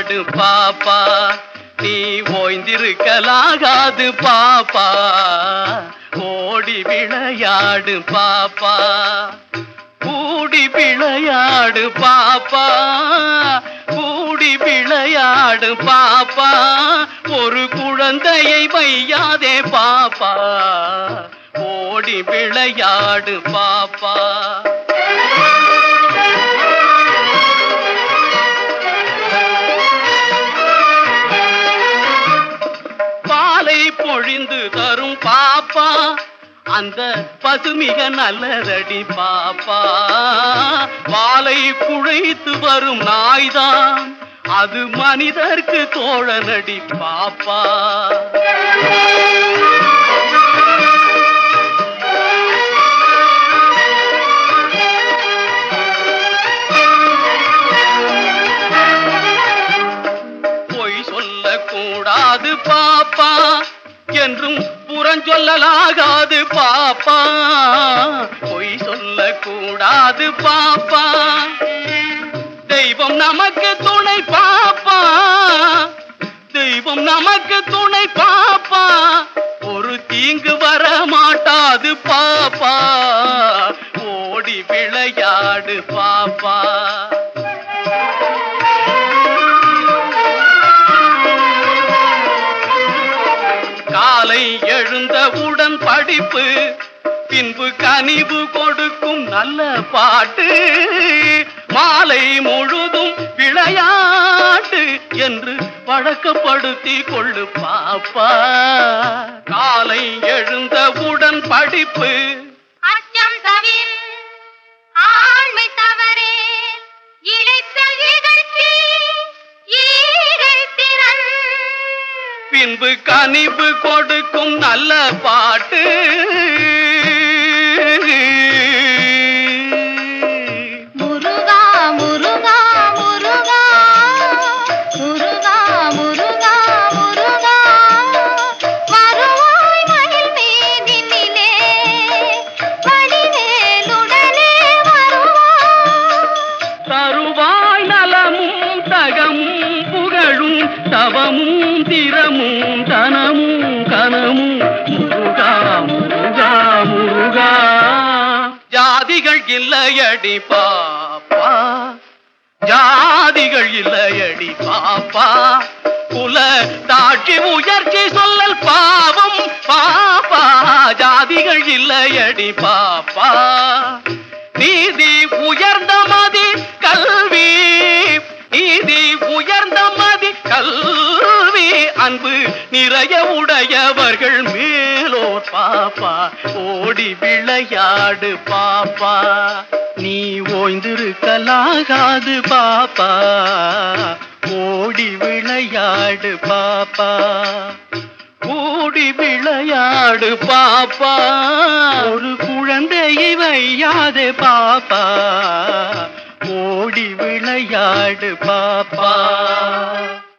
விளையாடு பாப்பா நீ ஓய்ந்திருக்கலாகாது பாப்பா ஓடி விளையாடு பாப்பா கூடி விளையாடு பாப்பா கூடி விளையாடு பாப்பா ஒரு குழந்தையை வையாதே பாப்பா ஓடி விளையாடு பாப்பா பாலை பொழிந்து தரும் பாப்பா அந்த பசுமிக நல்லதடி பாப்பா வாலை குழைத்து வரும் நாய்தான் அது மனிதர்க்கு தோழனடி பாப்பா பொய் சொல்லக்கூடாது பாப்பா என்றும் புறஞ்சொல்லலாகாது பாப்பா பொய் சொல்லக்கூடாது பாப்பா தெய்வம் நமக்கு துணை பாப்பா தெய்வம் நமக்கு துணை பாப்பா ஒரு தீங்கு வர மாட்டாது பாப்பா ஓடி விளையாடு பாப்பா காலை எழுந்தவுடன் படிப்பு பின்பு கனிவு கொடுக்கும் நல்ல பாட்டு மாலை முழுதும் விளையாட்டு என்று பழக்கப்படுத்தி கொள்ளு பாப்பா காலை எழுந்தவுடன் படிப்பு அச்சம் தவிர் ஆண்மை தவறே இழைத்தல் இகழ்ச்சி ஈகை திறன் பின்பு கனிவு கொடுக்கும் நல்ல பாட்டு முருகா முருகா முருகா முருகா முருகா முருகா வருவாய் மயில் மீதினிலே வடிவேலுடனே வருவாய் தருவாய் நலமும் தகமும் புகழும் தவமும் திறமும் தனமும் கனமும் முருகா முருகா முருகா ஜாதிகள் இல்லையடி பாப்பா ஜாதிகள் இல்லையடி பாப்பா குல தாட்சி உயர்ச்சி சொல்லல் பாவம் பாப்பா ஜாதிகள் இல்லையடி பாப்பா நீதி உயர்ந்த மதி கல்வி நீதி உயர்ந்த மதி கல்வி அன்பு நிறைய உடையவர்கள் மேலோர் பாப்பா ஓடி விளையாடு பாப்பா நீ ஓய்ந்திருக்கலாகாது பாப்பா ஓடி விளையாடு பாப்பா ஓடி விளையாடு பாப்பா ஒரு குழந்தையை வையாதே பாப்பா ஓடி விளையாடு பாப்பா